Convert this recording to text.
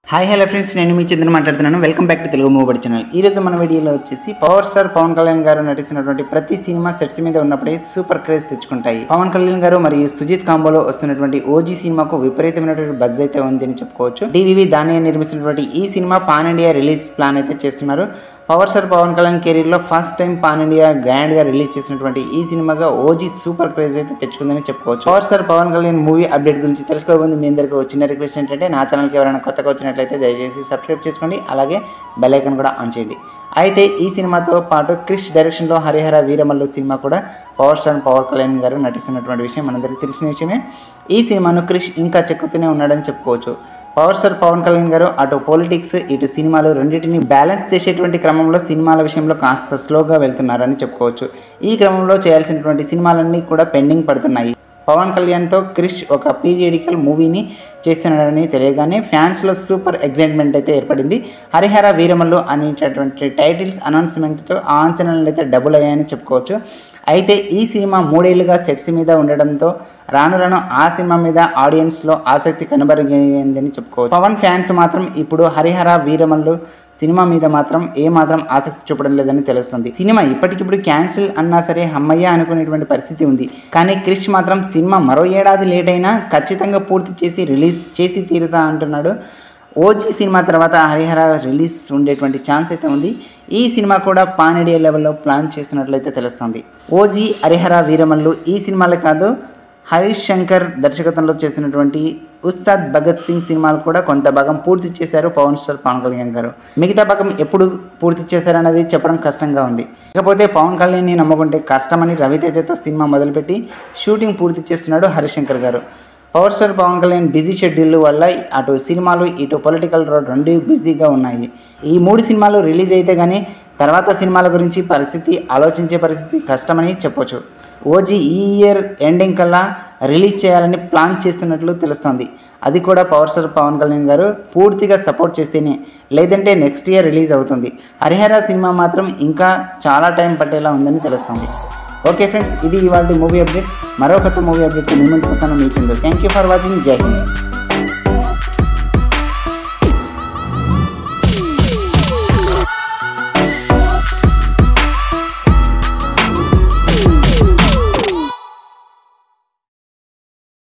hi hello friends నేను మీ చంద్ర మాట్లాడుతున్నాను welcome back to Telugu movie channel ఈ రోజు మన వీడియోలో వచ్చేసి పవర్ స్టార్ పవన్ కళ్యాణ్ గారు నటిస్తున్నటువంటి ప్రతి సినిమా సెట్స్ మీద ఉన్నప్పుడే సూపర్ క్రేజ్ తెచ్చుకుంటాయి పవన్ కళ్యాణ్ గారు మరియు సుజిత్ కాంబోలో వస్తున్నటువంటి ఓజీ సినిమాకు విపరీతమైనటువంటి బజ్ అయితే ఉంది అని చెప్పుకోవచ్చు డివివి దానియా నిర్మిస్తున్నటువంటి ఈ cinema pan India release plan అయితే చేస్తున్నారు పవర్ స్టార్ పవన్ కళ్యాణ్ కెరీర్లో ఫస్ట్ టైం పాన్ ఇండియా గ్రాండ్గా రిలీజ్ చేసినటువంటి ఈ సినిమాగా ఓజీ సూపర్ క్రేజ్ అయితే తెచ్చుకుందని చెప్పుకోవచ్చు power star Pawan Kalyan movie update గురించి తెలుసుకోబోతుంది మీ అందరికీ ఒక చిన్న రిక్వెస్ట్ ఏంటంటే నా ఛానల్కి ఎవరైనా కొత్తగా వచ్చినట్లయితే దయచేసి సబ్స్క్రైబ్ చేసుకోండి అలాగే బెల్ ఐకాన్ కూడా ఆన్ చేయండి అయితే ఈ సినిమాతో పాటు క్రిష్ డైరెక్షన్లో హరిహర వీరమల్లు సినిమా కూడా పవర్ స్టార్ పవన్ కళ్యాణ్ గారు నటిస్తున్నటువంటి విషయం మనందరికీ తెలిసిన విషయమే ఈ సినిమాను క్రిష్ ఇంకా చెక్కుతూనే ఉన్నాడని చెప్పుకోవచ్చు పవర్ స్టార్ పవన్ కళ్యాణ్ గారు అటు పాలిటిక్స్ ఇటు సినిమాలు రెండింటిని బ్యాలెన్స్ చేసేటువంటి క్రమంలో సినిమాల విషయంలో కాస్త స్లోగా వెళ్తున్నారని చెప్పుకోవచ్చు ఈ క్రమంలో చేయాల్సినటువంటి సినిమాలన్నీ కూడా పెండింగ్ పడుతున్నాయి పవన్ కళ్యాణ్తో క్రిష్ ఒక పీరియడికల్ మూవీని చేస్తున్నాడని తెలియగానే ఫ్యాన్స్లో సూపర్ ఎగ్జైట్మెంట్ అయితే ఏర్పడింది హరిహర వీరమల్లు అనేటటువంటి టైటిల్స్ అనౌన్స్మెంట్తో ఆ అంచనాలు అయితే డబుల్ అయ్యాయని చెప్పుకోవచ్చు అయితే ఈ సినిమా మూడేళ్లుగా సెట్స్ మీద ఉండడంతో రాను రాను ఆ సినిమా మీద ఆడియన్స్లో ఆసక్తి కనబరిగిందని చెప్పుకోవచ్చు పవన్ ఫ్యాన్స్ మాత్రం ఇప్పుడు హరిహర వీరమల్లు సినిమా మీద మాత్రం ఏ మాత్రం ఆసక్తి చూపడం లేదని తెలుస్తుంది సినిమా ఇప్పటికిప్పుడు క్యాన్సిల్ అన్నా సరే అమ్మయ్య అనుకునేటువంటి పరిస్థితి ఉంది కానీ క్రిష్ మాత్రం సినిమా మరో ఏడాది లేట్ అయినా ఖచ్చితంగా పూర్తి చేసి రిలీజ్ చేసి తీరుతా అంటున్నాడు ఓజీ సినిమా తర్వాత హరిహర రిలీజ్ ఉండేటువంటి ఛాన్స్ అయితే ఉంది ఈ సినిమా కూడా పాన్ ఇండియా లెవెల్లో ప్లాన్ చేస్తున్నట్లయితే తెలుస్తుంది ఓజీ హరిహర వీరమల్లు ఈ సినిమాలే కాదు హరీష్ శంకర్ దర్శకత్వంలో చేసినటువంటి ఉస్తాద్ భగత్ సింగ్ సినిమాలు కూడా కొంత భాగం పూర్తి చేశారు పవన్ స్టార్ పవన్ కళ్యాణ్ గారు మిగతా భాగం ఎప్పుడు పూర్తి చేశారన్నది చెప్పడం కష్టంగా ఉంది ఇకపోతే పవన్ కళ్యాణ్ని నమ్ముకుంటే కష్టమని రవితేజతో సినిమా మొదలుపెట్టి షూటింగ్ పూర్తి చేస్తున్నాడు హరీష్ శంకర్ గారు power star Pawan Kalyan busy schedule వల్ల అటు సినిమాలు ఇటు పొలిటికల్ రోడ్ రెండు బిజీగా ఉన్నాయి ఈ మూడు సినిమాలు రిలీజ్ అయితే కానీ తర్వాత సినిమాల గురించి పరిస్థితి ఆలోచించే పరిస్థితి కష్టమని చెప్పొచ్చు ఓజీ ఈ ఇయర్ ఎండింగ్ కల్లా రిలీజ్ చేయాలని ప్లాన్ చేస్తున్నట్లు తెలుస్తోంది అది కూడా పవర్ స్టార్ పవన్ కళ్యాణ్ గారు పూర్తిగా సపోర్ట్ చేస్తేనే లేదంటే నెక్స్ట్ ఇయర్ రిలీజ్ అవుతుంది హరిహర సినిమా మాత్రం ఇంకా చాలా టైం పట్టేలా ఉందని తెలుస్తుంది ఓకే ఫ్రెండ్స్ ఇది ఇవాళ మూవీ అప్డేట్ మరో కొత్త మూవీ అప్డేట్ మీ ముందుకు వస్తాను మీకు థ్యాంక్ యూ ఫర్ వాచింగ్ జై హింద్